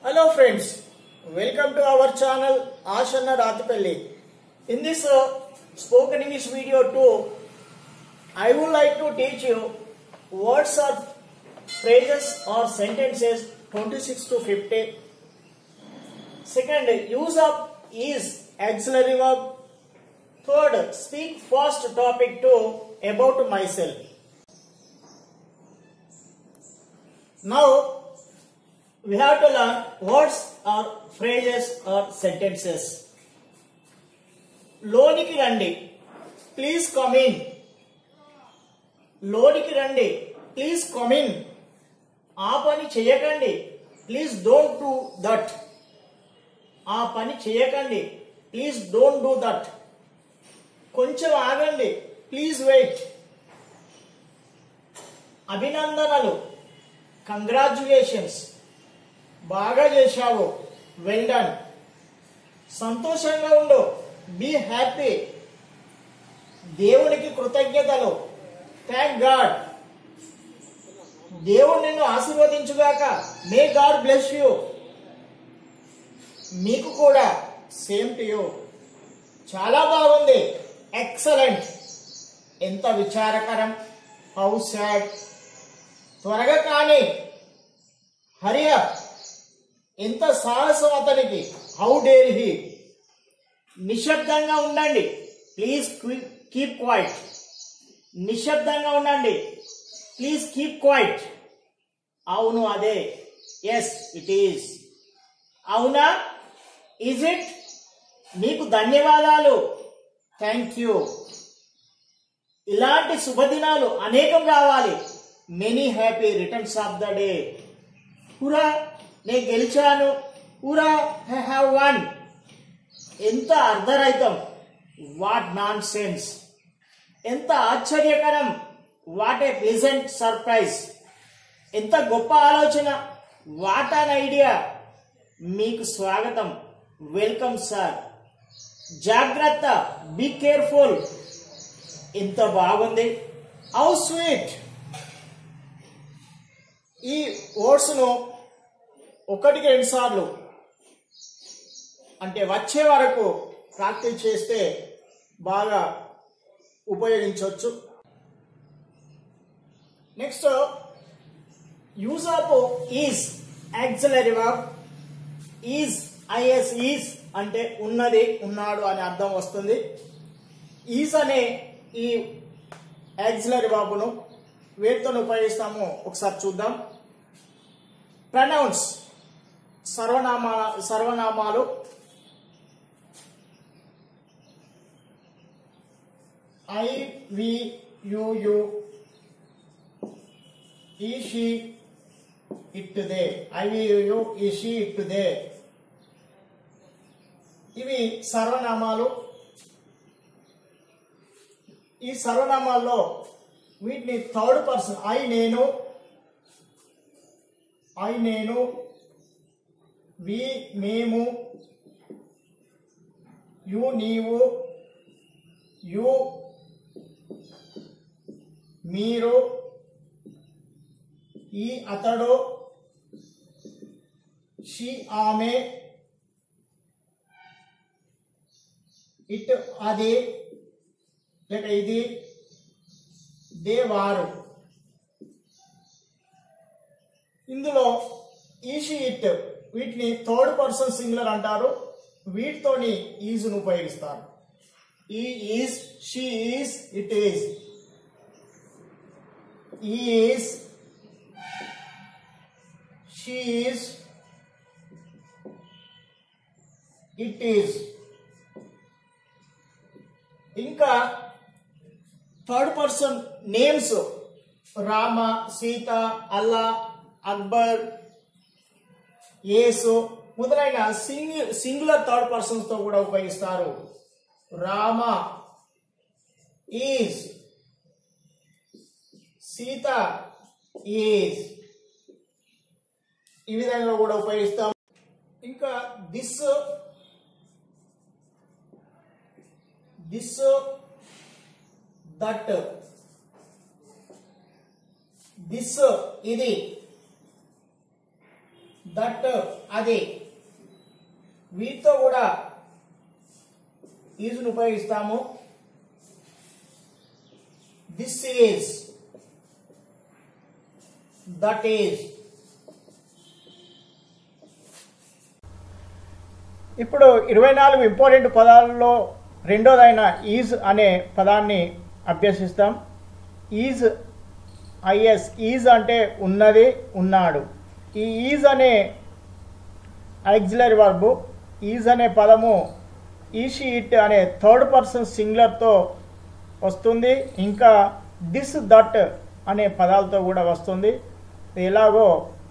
Hello friends, welcome to our channel Ashanna Ratipelli. In this uh, spoken English video 2, I would like to teach you words or phrases or sentences 26 to 50. Second, use of is auxiliary verb. Third, speak first topic 2 about myself. Now, we have to learn words or phrases or sentences. లోనికి రండి please come in లోనికి రండి please come in ఆ పని చేయకండి please don't do that ఆ పని చేయకండి ప్లీజ్ డోంట్ డూ దట్ కొంచెం ఆగండి ప్లీజ్ వెయిట్ అభినందనలు కంగ్రాచులేషన్స్ బాగా చేశావు వెల్ డన్ సంతోషంగా ఉండు బీ హ్యాపీ దేవునికి కృతజ్ఞతలు థ్యాంక్ గాడ్ దేవుడు నిన్ను ఆశీర్వదించుగాక మే గాడ్ బ్లెస్ యూ మీకు కూడా సేమ్ టు యూ చాలా బాగుంది ఎక్సలెంట్ ఎంత విచారకరం హౌ సాడ్ త్వరగా కానీ హరియప్ ఎంత సాహసం అతనికి హౌ డేర్ హీ నిశ్శబ్దంగా ఉండండి ప్లీజ్ కీప్ క్వైట్ నిశ్శబ్దంగా ఉండండి ప్లీజ్ కీప్ క్వైట్ అవును అదే ఎస్ ఇట్ ఈస్ అవునా ఈజ్ ఇట్ మీకు ధన్యవాదాలు థ్యాంక్ యూ ఇలాంటి శుభదినాలు అనేకం రావాలి many happy returns of the day hurrah నేను గెలిచాను హురా ఐ హ్యావ్ వన్ ఎంత అర్ధరహితం వాట్ నాన్ సెన్స్ ఎంత ఆశ్చర్యకరం వాట్ ఏ ప్లెజెంట్ సర్ప్రైజ్ ఎంత గొప్ప ఆలోచన వాట్ అన్ ఐడియా మీకు స్వాగతం వెల్కమ్ సార్ జాగ్రత్త బీ కేర్ఫుల్ ఎంత బాగుంది హౌ స్వీట్ ఈ ఓట్స్ను ఒకటికి రెండు సార్లు అంటే వచ్చే వరకు ప్రాక్టీస్ చేస్తే బాగా ఉపయోగించవచ్చు next use of is auxiliary verb is I S is అంటే ఉన్నది ఉన్నాడు అనే అర్థం వస్తుంది ఈజ్ అనే ఈ యాక్సిలరీ వర్బ్ను వేటితో ఉపయోగిస్తామో ఒకసారి చూద్దాం ప్రనౌన్స్ సర్వనామా సర్వనామాలు I we you you he she it they I we you you he she it they ఇవి సర్వనామాలు ఈ సర్వనామాల్లో వీటిని థర్డ్ పర్సన్ ఐ నేను ఐ నేను వి మేము యు నీవు యు మీరు ఈ అతడు షీ ఆమె ఇట్ అది లేక ఇది దే వారు ఇందులో ఈషి ఇట్ వీటిని థర్డ్ పర్సన్ సింగులర్ అంటారు వీటితోని ఈజ్ను ఉపయోగిస్తారు he is she is it is he is she is it is ఇంకా third person names Rama Sita Allah Akbar Yesu మొదలైన సింగ్ సింగులర్ థర్డ్ పర్సన్స్ తో కూడా ఉపయోగిస్తారు రామ ఈజ్ సీత ఈజ్ ఈ విధంగా కూడా ఉపయోగిస్తాం ఇంకా దిస్ దిస్ దట్ దిస్ ఇది దట్ అది వీటితో కూడా ఈజ్ను ఉపయోగిస్తాము దిస్ ఈజ్ దట్ ఈజ్ ఇప్పుడు ఇరవై నాలుగు ఇంపార్టెంట్ పదాలలో రెండోదైన ఈజ్ అనే పదాన్ని అభ్యసిస్తాం ఈజ్ ఐఎస్ ఈజ్ అంటే ఉన్నది ఉన్నాడు ఈ ఈజ్ అనే ఆక్సిలరీ వర్బు ఈజ్ అనే పదము ఈషి ఇట్ అనే థర్డ్ పర్సన్ సింగులర్తో వస్తుంది ఇంకా దిస్ దట్ అనే పదాలతో కూడా వస్తుంది ఇది ఎలాగో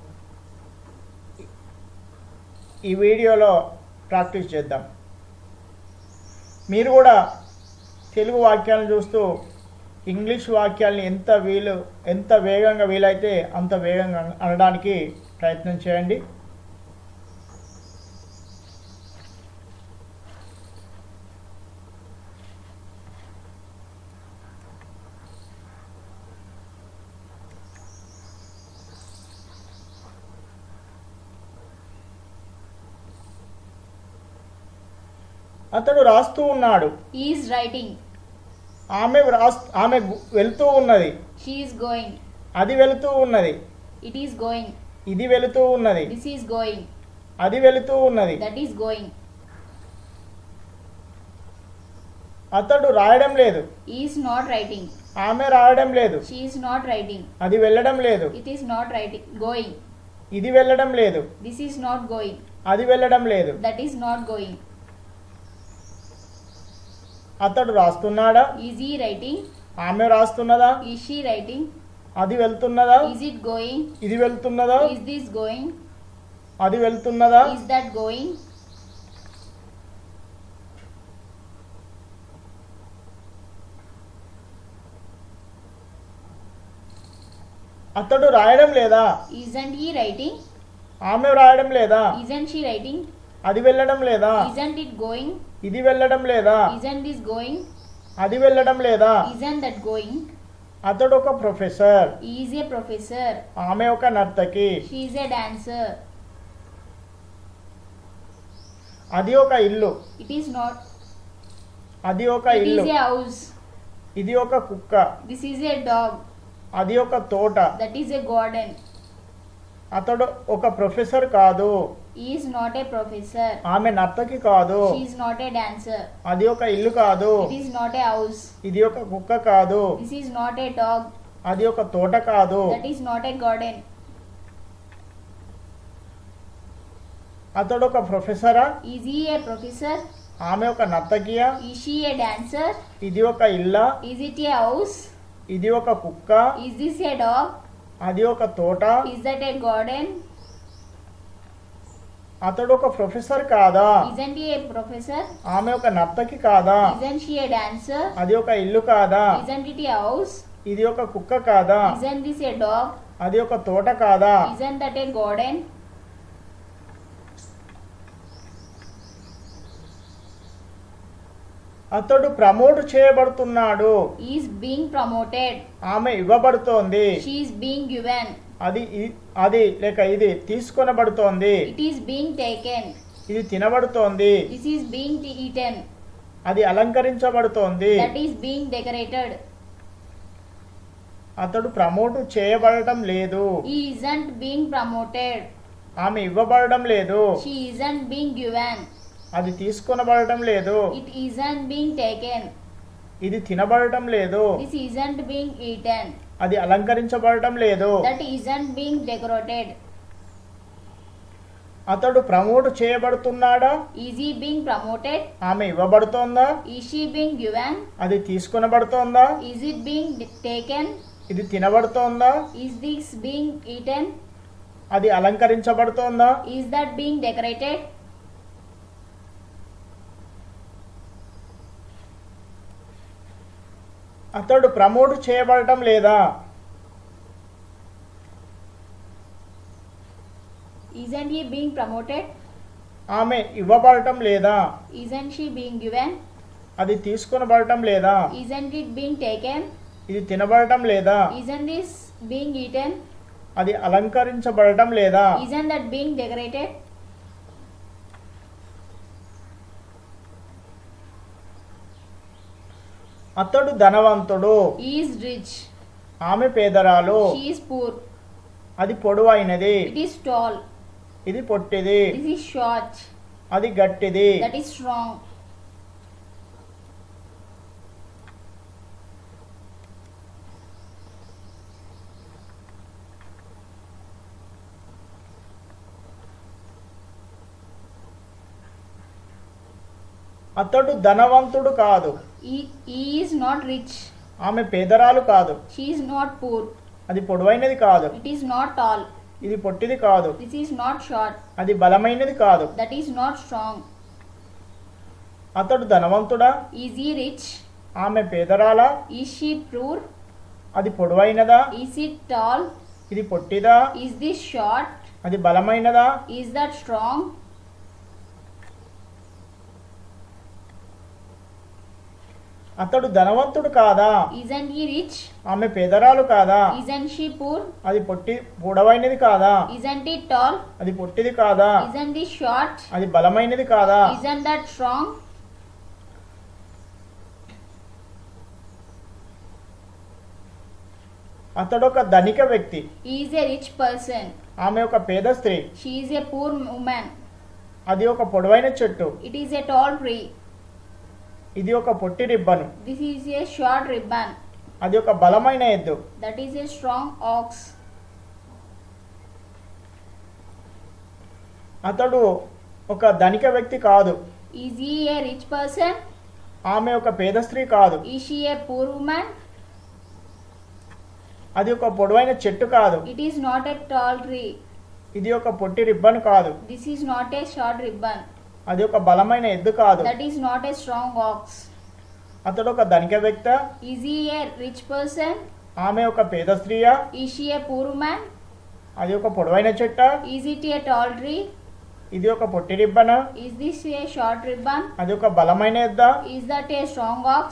ఈ వీడియోలో ప్రాక్టీస్ చేద్దాం మీరు కూడా తెలుగు వాక్యాలను చూస్తూ ఇంగ్లీష్ వాక్యాలని ఎంత వీలు ఎంత వేగంగా వీలైతే అంత వేగంగా అనడానికి ప్రయత్నం చేయండి అతడు రాస్తూ ఉన్నాడు He is writing. ఆమె రాస్ ఆమె గు- వెళ్తూ ఉన్నది She is going. అది వెళుతూ ఉన్నది It is going. ఇది వెళుతూ ఉన్నది This is going. అది వెళుతూ ఉన్నది That is going. అతడు రాయడం లేదు He is not writing. ఆమె రాయడం లేదు She is not writing. అది వెళ్ళడం లేదు It is not writing. Going. ఇది వెళ్ళడం లేదు This is not going. అది వెళ్ళడం లేదు That is not going. అతడు రాస్తున్నాడా Is he writing? ఆమె రాస్తున్నదా Is she writing? అది వెళ్తున్నదా Is it going? ఇది వెళ్తున్నదా Is this going? అది వెళ్తున్నదా Is that going? అతడు రాయడం లేదా Isn't he writing? ఆమె రాయడం లేదా Isn't she writing? అది వెళ్ళడం లేదా Isn't it going? ఇది వెళ్ళడం లేదా Isn't this going? అది వెళ్ళడం లేదా Isn't that going? అతడు ఒక professor He is a professor. ఆమె ఒక నర్తకి She is a dancer. అది ఒక ఇల్లు It is not. అది ఒక It ఇల్లు is a house. ఇది ఒక కుక్క This is a dog. అది ఒక తోట That is a garden. అతడు ఒక ప్రొఫెసర్ కాదు He is not a professor. ఆమె నర్తకి కాదు She is not a dancer. అది ఒక ఇల్లు కాదు It is not a house. ఇది ఒక కుక్క కాదు This is not a dog. అది ఒక తోట కాదు That is not a garden. అతడు ఒక ప్రొఫెసరా Is he a professor? ఆమె ఒక నర్తకియా Is she a dancer? ఇది ఒక ఇల్లా Is it a house? ఇది ఒక కుక్క Is this a dog? అది ఒక తోట Is that a garden? అతడు ఒక ప్రొఫెసర్ కాదా Isn't he a professor? ఆమె ఒక నర్తకి కాదా Isn't she a dancer? అది ఒక ఇల్లు కాదా Isn't it a house? ఇది ఒక కుక్క కాదా Isn't this a dog? అది ఒక తోట కాదా Isn't that a garden? అతడు ప్రమోట్ చేయబడుతున్నాడు He is being promoted. ఆమె ఇవ్వబడుతోంది She is being given. అది ఇ- అది లేక ఇది తీసుకొనబడుతోంది It is being taken. ఇది తినబడుతోంది This is being t- eaten. అది అలంకరించబడుతోంది That is being decorated. అతడు ప్రమోట్ చేయబడటం లేదు He isn't being promoted. ఆమె ఇవ్వబడడం లేదు She isn't being given. అది తీసుకొనబడటం లేదు It isn't being taken. ఇది తినబడటం లేదు This isn't being eaten. అది అలంకరించబడటం లేదు That isn't being decorated. అతడు ప్రమోట్ చేయబడుతున్నాడా Is he being promoted? ఆమె ఇవ్వబడుతోందా Is she being given? అది తీసుకొనబడుతోందా Is it being d- taken? ఇది తినబడుతోందా Is this being eaten? అది అలంకరించబడుతోందా Is that being decorated? అతడు ప్రమోట్ చేయబడటం లేదా Isn't he being promoted? ఆమె ఇవ్వబడటం లేదా Isn't she being given? అది తీసుకొనబడటం లేదా Isn't it being taken? ఇది తినబడటం లేదా Isn't this being eaten? అది అలంకరించబడటం లేదా Isn't that being decorated? అతడు ధనవంతుడు He is rich. ఆమె పేదరాలు She is poor. అది పొడవైనది It is tall. ఇది పొట్టిది This is short. అది గట్టిది That is strong. అతడు ధనవంతుడు కాదు He, he is not rich. ఆమె పేదరాలు కాదు She is not poor. అది పొడవైనది కాదు It is not tall. ఇది పొట్టిది కాదు This is not short. అది బలమైనది కాదు That is not strong. అతడు ధనవంతుడా Is he rich? ఆమె పేదరాలా Is she poor? అది పొడవైనదా Is it tall? ఇది పొట్టిదా Is this short? అది బలమైనదా Is that strong? అతడు ధనవంతుడు కాదా Isn't he rich? ఆమె పేదరాలు కాదా Isn't she poor? అది పొట్టి పొడవైనది కాదా Isn't it tall? అది పొట్టిది కాదా Isn't this short? అది బలమైనది కాదా Isn't that strong? అతడు ఒక ధనిక వ్యక్తి He is a rich person. ఆమె ఒక పేద స్త్రీ She is a poor woman. అది ఒక పొడవైన చెట్టు It is a tall tree. ఇది ఒక పొట్టి ribbon This is a short ribbon. అది ఒక బలమైన ఎద్దు That is a strong ox. అతడు ఒక ధనిక వ్యక్తి కాదు Is he a rich person? ఆమె ఒక పేద స్త్రీ కాదు Is she a poor woman? అది ఒక పొడవైన చెట్టు కాదు It is not a tall tree. ఇది ఒక పొట్టి రిబ్బన్ కాదు This is not a short ribbon. అది ఒక బలమైన ఎద్దు కాదు That is not a strong ox. అతడు ఒక ధనిక వ్యక్త Is he a rich person? ఆమె ఒక పేద స్త్రీయా Is she a poor woman? అది ఒక పొడవైన చెట్ట Is it a tall tree? ఇది ఒక పొట్టి రిబ్బన Is this a short ribbon? అది ఒక బలమైన ఎద్ద Is that a strong ox?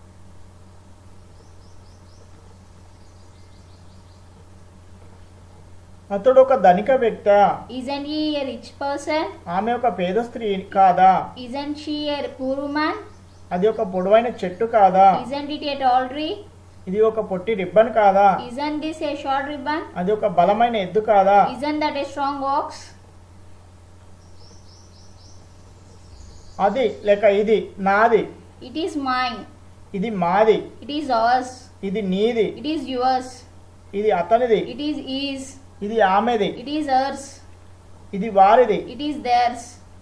అతడు ఒక ధనిక వ్యక్త Isn't he a rich person? ఆమె ఒక పేద స్త్రీ కాదా Isn't she a poor woman? అది ఒక పొడవైన చెట్టు కాదా Isn't it a tall tree? ఇది ఒక పొట్టి రిబ్బన్ కాదా Isn't this a short ribbon? అది ఒక బలమైన ఎద్దు కాదా Isn't that a strong ox? అది లేక ఇది నాది It is mine. ఇది మాది It is ours. ఇది నీది It is yours. ఇది అతనిది It is his. ఇది ఆమెది It is hers. ఇది వారిది It is theirs.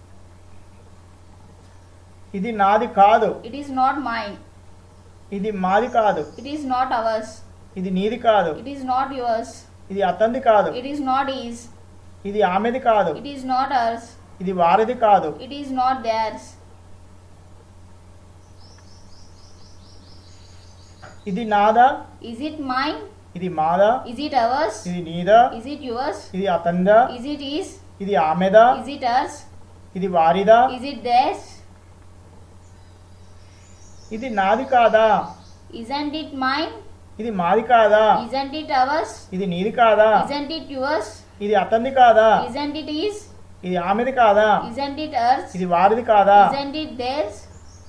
ఇది నాది కాదు It is not mine. ఇది మాది కాదు It is not ours. ఇది నీది కాదు It is not yours. ఇది అతనిది కాదు It is not his. ఇది ఆమెది కాదు It is not ours. ఇది వారిది కాదు It is not theirs. ఇది నాదా Is it mine? ఇది మాదా Is it ours? ఇది నీదా Is it yours? ఇది అతందా Is it his? ఇది ఆమెదా Is it ours? ఇది వారిదా Is it theirs? ఇది నాది కాదా Isn't it mine? ఇది మాది కాదా Isn't it ours? ఇది నీది కాదా Isn't it yours? ఇది అతనిది కాదా Isn't it his? ఇది ఆమెది కాదా Isn't it ours? ఇది వారిది కాదా Isn't it theirs?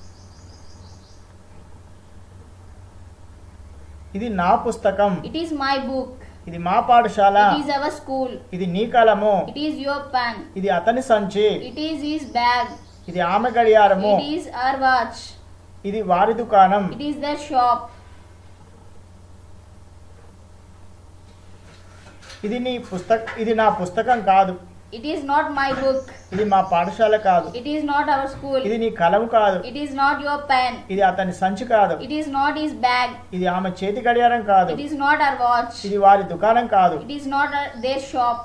ఇది నా పుస్తకం It is my book. ఇది మా పాఠశాల It is our school. ఇది నీ కలము It is your pen. ఇది అతని సంచి It is his bag. ఇది ఆమె గడియారము It is our watch. ఇది వారి దుకాణం It is their shop. ఇది నీ పుస్తక ఇది నా పుస్తకం కాదు It is not my book. ఇది మా పాఠశాల కాదు It is not our school. ఇది నీ కలము కాదు It is not your pen. ఇది అతని సంచి కాదు It is not his bag. ఇది ఆమె చేతి గడియారం కాదు It is not our watch. ఇది వారి దుకాణం కాదు It is not our, their shop.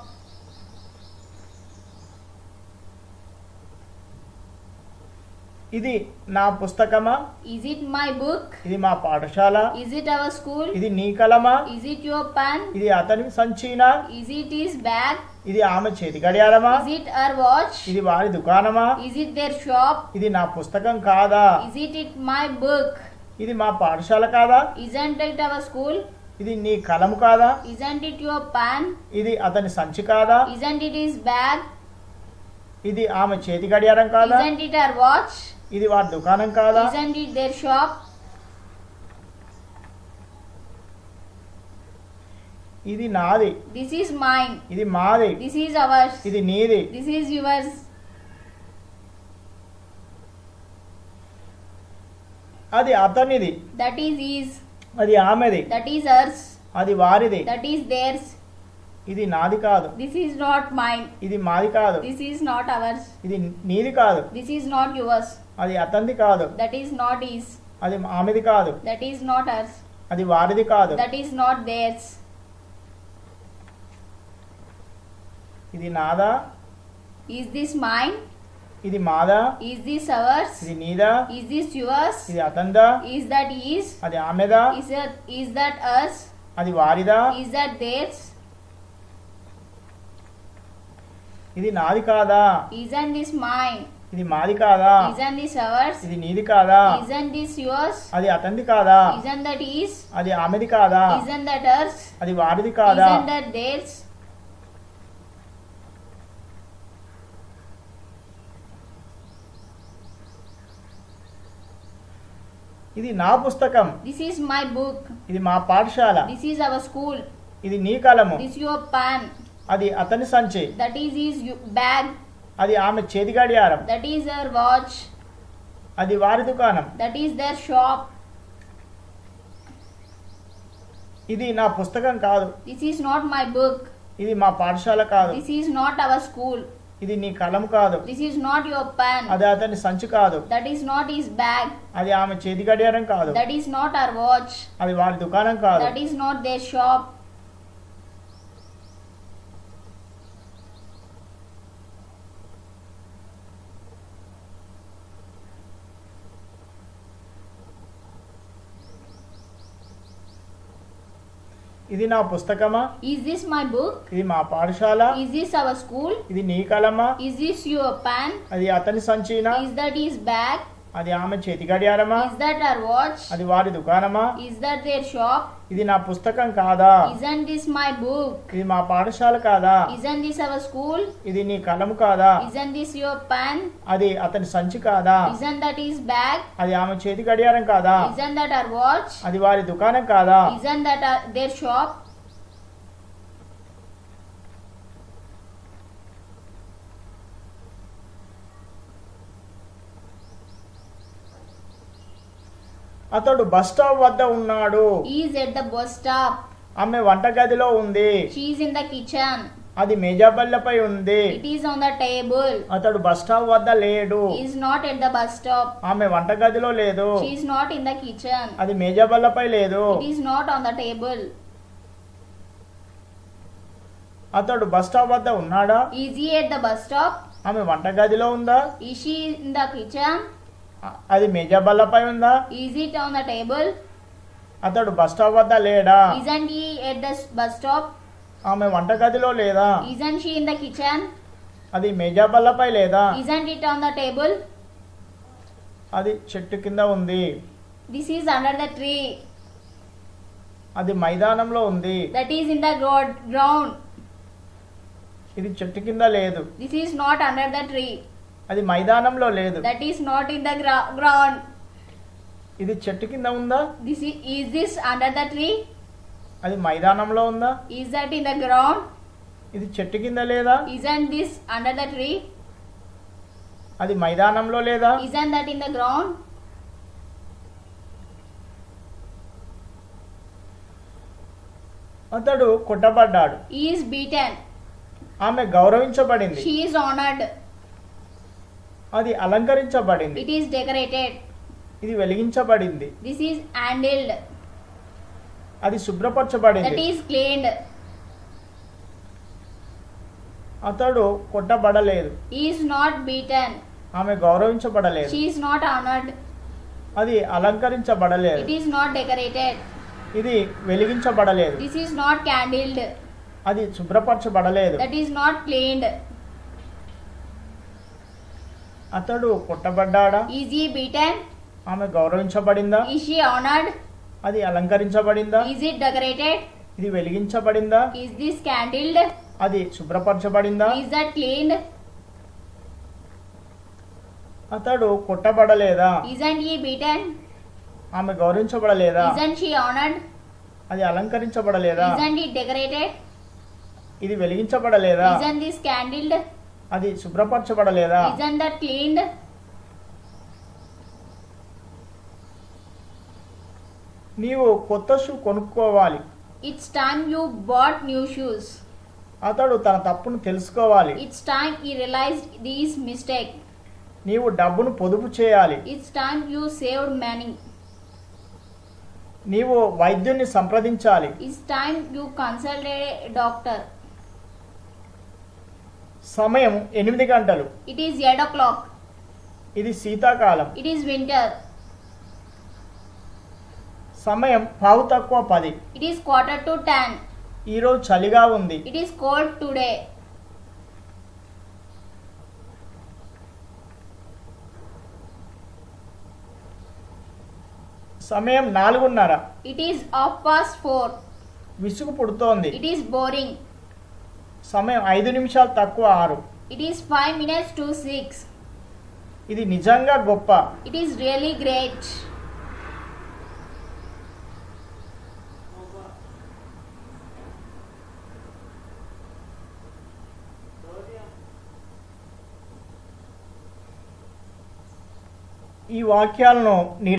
ఇది నా పుస్తకమా Is it my book? ఇది మా పాఠశాల Is it our school? ఇది నీ కలమా Is it your pen? ఇది అతని సంచినా Is it his bag? ఇది ఆమె చేతి గడియారమా Is it our watch? ఇది వారి దుకాణమా Is it their shop? ఇది నా పుస్తకం కాదా Is it, it my book? ఇది మా పాఠశాల కాదా Isn't it our school? ఇది నీ కలము కాదా Isn't it your pan? ఇది అతని సంచి కాదా Isn't it his bag? ఇది ఆమె చేతి గడియారం కాదా Isn't it her watch? ఇది వారి దుకాణం కాదా Isn't it their shop? ఇది నాది This is mine. ఇది మాది This is ours. ఇది నీది This is yours. అది అతనిది That is his. అది ఆమెది That is hers. అది వారిది That is theirs. ఇది నాది కాదు This is not mine. ఇది మాది కాదు This is not ours. ఇది నీది కాదు This is not yours. అది అతనిది కాదు That is not his. అది ఆమెది కాదు That is not ours. అది వారిది కాదు That is not theirs. ఇది నాదా Is this mine? ఇది మాదా Is this ours? ఇది నీదా Is this yours? ఇది అతందా Is that his? అది ఆమెదా Is that is that us? అది వారిదా Is that theirs? ఇది నాది కాదా Isn't this mine? ఇది మాది కాదా Isn't this ours? ఇది నీది కాదా Isn't this yours? అది అతంది కాదా Isn't that his? అది ఆమెది కాదా Isn't that ours? అది వారిది కాదా Isn't that theirs? ఇది నా పుస్తకం This is my book. ఇది మా పాఠశాల This is our school. ఇది నీ కలము This your pan. అది అతని సంచి That is his u- bag. అది ఆమె చేతి గడియారం That is her watch. అది వారి దుకాణం That is their shop. ఇది నా పుస్తకం కాదు This is not my book. ఇది మా పాఠశాల కాదు This is not our school. ఇది నీ కలం కాదు This is not your pen. అది అతని సంచి కాదు That is not his bag. అది ఆమె చేతి గడియారం కాదు That is not our watch. అది వారి దుకాణం కాదు That is not their shop. ఇది నా పుస్తకమా Is this my book? ఇది మా పాఠశాల Is this our school? ఇది నీ కలమా Is this your pen? అది అతని సంచినా Is that his bag? అది ఆమె చేతి గడియారమా Is that our watch? అది వారి దుకాణమా Is that their shop? ఇది నా పుస్తకం కాదా Isn't this my book? ఇది మా పాఠశాల కాదా Isn't this our school? ఇది నీ కలము కాదా Isn't this your pen? అది అతని సంచి కాదా Isn't that his bag? అది ఆమె చేతి గడియారం కాదా Isn't that our watch? అది వారి దుకాణం కాదా Isn't that our, their shop? అతడు బస్ స్టాప్ వద్ద ఉన్నాడు He is at the bus stop. ఆమె వంటగదిలో ఉంది She is in the kitchen. అది మేజాబల్లపై ఉంది It is on the table. అతడు బస్ స్టాప్ వద్ద లేడు He is not at the bus stop. ఆమె వంటగదిలో లేదు She is not in the kitchen. అది మేజాబల్లపై లేదు It is not on the table. అతడు బస్ స్టాప్ వద్ద ఉన్నాడా Is he at the bus stop? ఆమె వంటగదిలో ఉందా Is she in the kitchen? అ- అది మేజాబల్లపై ఉందా Is it on the table? అతడు బస్ స్టాప్ వద్ద లేడా Isn't he at the s- bus stop? ఆమె వంటగదిలో లేదా Isn't she in the kitchen? అది మేజాబల్లపై లేదా Isn't it on the table? అది చెట్టు కింద ఉంది This is under the tree. అది మైదానంలో ఉంది That is in the gro- ground. ఇది చెట్టు కింద లేదు This is not under the tree. అది మైదానంలో లేదు That is not in the gra- ground. ఇది చెట్టు కింద ఉందా This is, is this under the tree? అది మైదానంలో ఉందా Is that in the ground? ఇది చెట్టు కింద లేదా Isn't this under the tree? అది మైదానంలో లేదా Isn't that in the ground? అతడు కొట్టబడ్డాడు He is beaten. ఆమె గౌరవించబడింది She is honored. అది అలంకరించబడింది It is decorated. ఇది వెలిగించబడింది This is handled. అది That శుభ్రపరచబడింది is cleaned. అతడు కొట్టబడలేదు He is not beaten. ఆమె గౌరవించబడలేదు She is not honored. అది అలంకరించబడలేదు It is not decorated. ఇది వెలిగించబడలేదు This is not candled. అది శుభ్రపరచబడలేదు That is not cleaned. అతడు కొట్టబడ్డాడా Is he beaten? ఆమె గౌరవించబడిందా Is she honored? అది అలంకరించబడిందా Is it decorated? ఇది వెలిగించబడిందా Is this candled? అది శుభ్రపరచబడిందా Is that cleaned? అతడు కొట్టబడలేదా Isn't he beaten? ఆమె గౌరవించబడలేదా Isn't she honored? అది అలంకరించబడలేదా Isn't it decorated? ఇది వెలిగించబడలేదా Isn't this candled? అది శుభ్రపరచబడలేదా Isn't that cleaned? నీవు కొత్త షూ కొనుక్కోవాలి It's time you bought new shoes. అతడు తన తప్పును తెలుసుకోవాలి It's time he realized his mistake. నీవు డబ్బును పొదుపు చేయాలి It's time you saved money. నీవు వైద్యుని సంప్రదించాలి It's time you consulted a doctor. సమయం ఎనిమిది గంటలు It is 8 o'clock. ఇది శీతాకాలం It is winter. సమయం పావు తక్కువ పది It is quarter to 10. ఈరోజు చలిగా ఉంది It is cold today. సమయం నాలుగున్నర It is half past 4. విసుగు పుడుతోంది It is boring. సమయం ఐదు నిమిషాలు తక్కువ ఆరు It is 5 minutes to 6. ఇది నిజంగా గొప్ప It is really great. ఈ వాక్యాలను ని-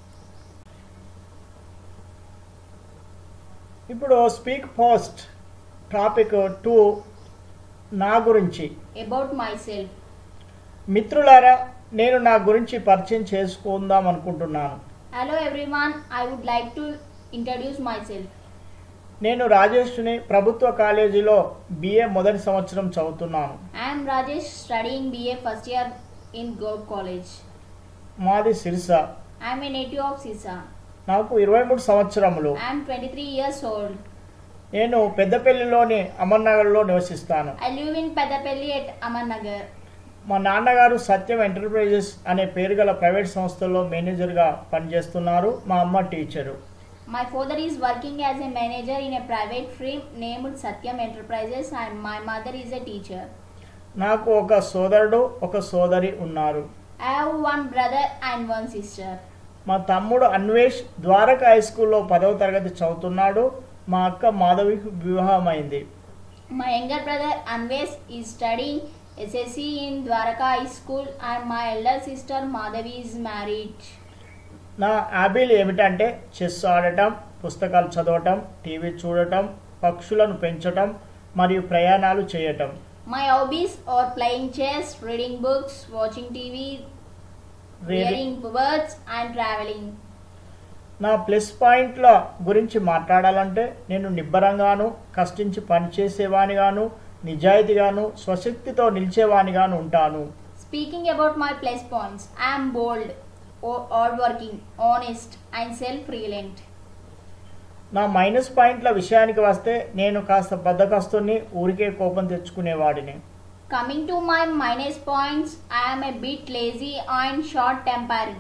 ఇప్పుడు స్పీక్ పోస్ట్ టాపిక్ టూ నా గురించి About myself. మిత్రులారా నేను నా గురించి పరిచయం చేసుకుందాం అనుకుంటున్నాను Hello everyone. I would like to introduce myself. నేను రాజేష్ని ప్రభుత్వ కాలేజీలో బిఏ మొదటి సంవత్సరం చదువుతున్నాను I am Rajesh studying BA first year in Gold College. మాది సిరిస I am a native of Sisa. నాకు ఇరవై మూడు సంవత్సరములు I am 23 years old. నేను పెద్దపల్లిలోని అమర్నగర్లో నివసిస్తాను I live in Pedapelli at Amarnagar. మా నాన్నగారు సత్యం ఎంటర్ప్రైజెస్ అనే పేరు గల ప్రైవేట్ సంస్థలో మేనేజర్గా పనిచేస్తున్నారు మా అమ్మ teacher My father is working as a manager in a private firm named Satyam Enterprises and my mother is a teacher. నాకు ఒక సోదరుడు ఒక సోదరి ఉన్నారు I have one brother and one sister. మా తమ్ముడు అన్వేష్ ద్వారక హై స్కూల్లో పదవ తరగతి చదువుతున్నాడు మా అక్క మాధవికి వివాహమైంది My younger brother Anvesh is studying SSC in Dwaraka High School and my elder sister Madhavi is married. నా హ్యాబీలు ఏమిటంటే చెస్ ఆడటం పుస్తకాలు చదవటం టీవీ చూడటం పక్షులను పెంచటం మరియు ప్రయాణాలు చేయటం My hobbies are playing chess, reading books, watching TV, rearing birds and traveling. నా ప్లస్ పాయింట్ల గురించి మాట్లాడాలంటే నేను నిబ్బరంగాను కష్టించి పనిచేసేవానిగాను నిజాయితీగాను స్వశక్తితో నిలిచేవానిగాను ఉంటాను Speaking about my plus points, I am bold, o- hardworking, honest and self-reliant. నా మైనస్ పాయింట్ల విషయానికి వస్తే నేను కాస్త బద్దకస్తుని ఊరికే కోపం తెచ్చుకునేవాడిని Coming to my minus points, I am a bit lazy and short-tempered.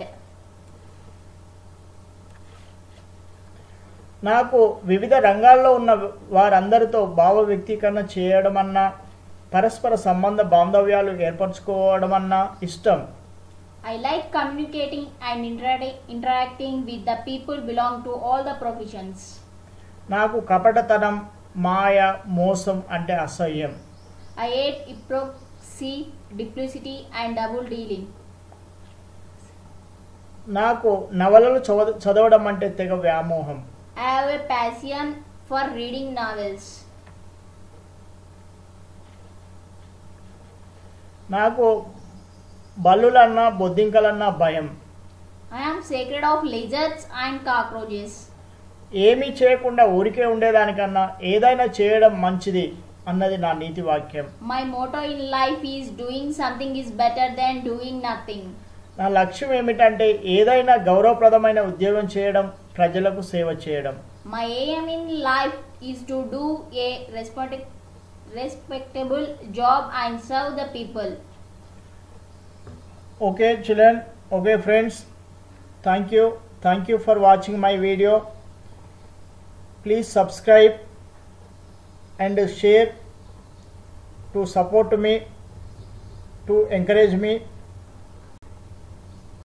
నాకు వివిధ రంగాల్లో ఉన్న వారందరితో భావ వ్యక్తీకరణ చేయడమన్నా పరస్పర సంబంధ బాంధవ్యాలు ఏర్పరచుకోవడమన్నా ఇష్టం I like communicating and intera- interacting with the people belong to all the professions. నాకు కపటతనం మాయ మోసం అంటే అసహ్యం I hate hypocrisy, duplicity and double dealing. నాకు నవలలు చదవ చదవడం అంటే తెగ వ్యామోహం I have a passion for reading novels. నాకు బల్లులన్నా బొద్దింకలన్నా భయం I am scared of lizards and cockroaches. ఏమీ చేయకుండా ఊరికే ఉండేదానికన్నా ఏదైనా చేయడం మంచిది అన్నది నా నీతి వాక్యం My motto in life is doing something is better than doing nothing. నా లక్ష్యం ఏమిటంటే ఏదైనా గౌరవప్రదమైన ఉద్యోగం చేయడం ప్రజలకు సేవ చేయడం My aim in life is to do a respect- respectable job and serve the people. Okay children okay friends thank you thank you for watching my video please subscribe and share to support me to encourage me